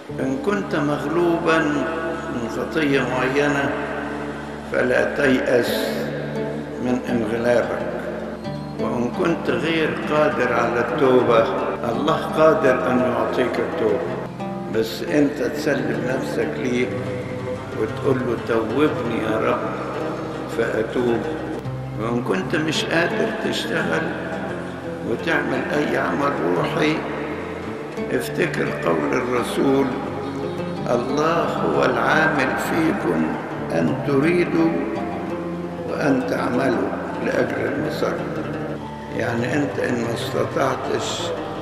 إن كنت مغلوبا من خطية معينة فلا تيأس من انغلابك وإن كنت غير قادر على التوبة الله قادر أن يعطيك التوبة بس أنت تسلم نفسك ليه وتقول له توبني يا رب فأتوب وإن كنت مش قادر تشتغل وتعمل أي عمل روحي افتكر قول الرسول الله هو العامل فيكم أن تريدوا وأن تعملوا لأجل المسار يعني أنت إن ما استطعتش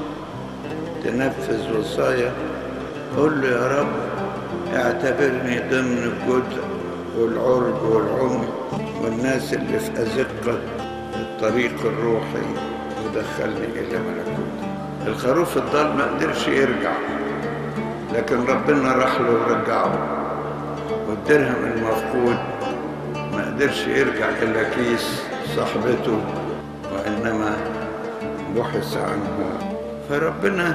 تنفذ وصايا قل له يا رب اعتبرني ضمن الجدع والعرج والعمي والناس اللي في أزقة الطريق الروحي ودخلني إلى ملكوتك الخروف الضال ما قدرش يرجع لكن ربنا راح له ورجعه والدرهم المفقود ما قدرش يرجع إلى كيس صاحبته وإنما بحث عنه فربنا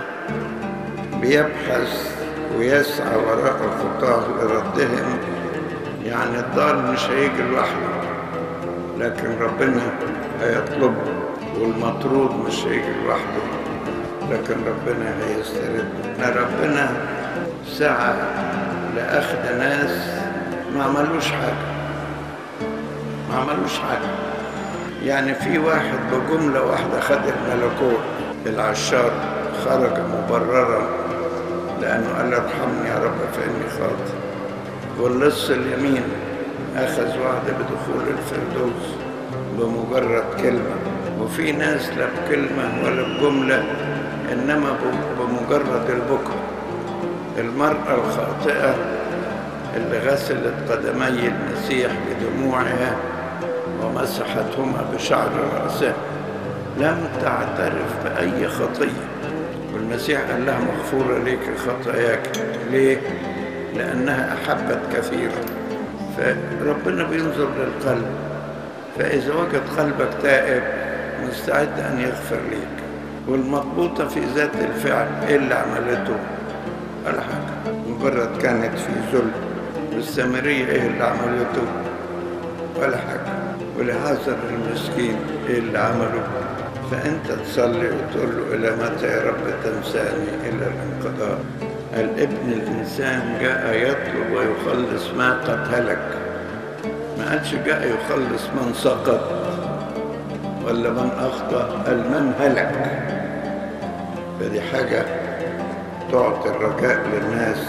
بيبحث ويسعى وراء الخطاة لردهم يعني الضال مش هيجي لوحده لكن ربنا هيطلبه والمطرود مش هيجي لوحده لكن ربنا هيسترد ربنا سعى لأخذ ناس ما عملوش حاجة ما عملوش حاجة يعني في واحد بجملة واحدة خد الملكوت العشار خرج مبررا لأنه قال ارحمني يا رب فإني خاطئ واللص اليمين أخذ وعد بدخول الفردوس بمجرد كلمة وفي ناس لا بكلمة ولا بجملة إنما بمجرد البكاء المرأة الخاطئة اللي غسلت قدمي المسيح بدموعها ومسحتهما بشعر رأسها لم تعترف بأي خطية والمسيح قال لها مغفورة لك خطاياك ليه؟ لأنها أحبت كثيرا فربنا بينظر للقلب فإذا وجد قلبك تائب مستعد أن يغفر ليك والمضبوطة في ذات الفعل إيه اللي عملته ولا حاجة مجرد كانت في ذل والسامرية إيه اللي عملته ولا حاجة ولهذا المسكين إيه اللي عمله فأنت تصلي وتقول له إلى متى يا رب تنساني إلى الانقضاء الابن الإنسان جاء يطلب ويخلص ما قد هلك ما قالش جاء يخلص من سقط ولا من أخطأ قال من هلك فدي حاجة تعطي الرجاء للناس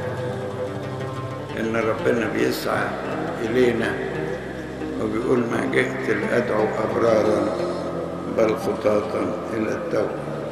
إن ربنا بيسعى إلينا وبيقول ما جئت لأدعو أبرارا بل خطاطا إلى التوبة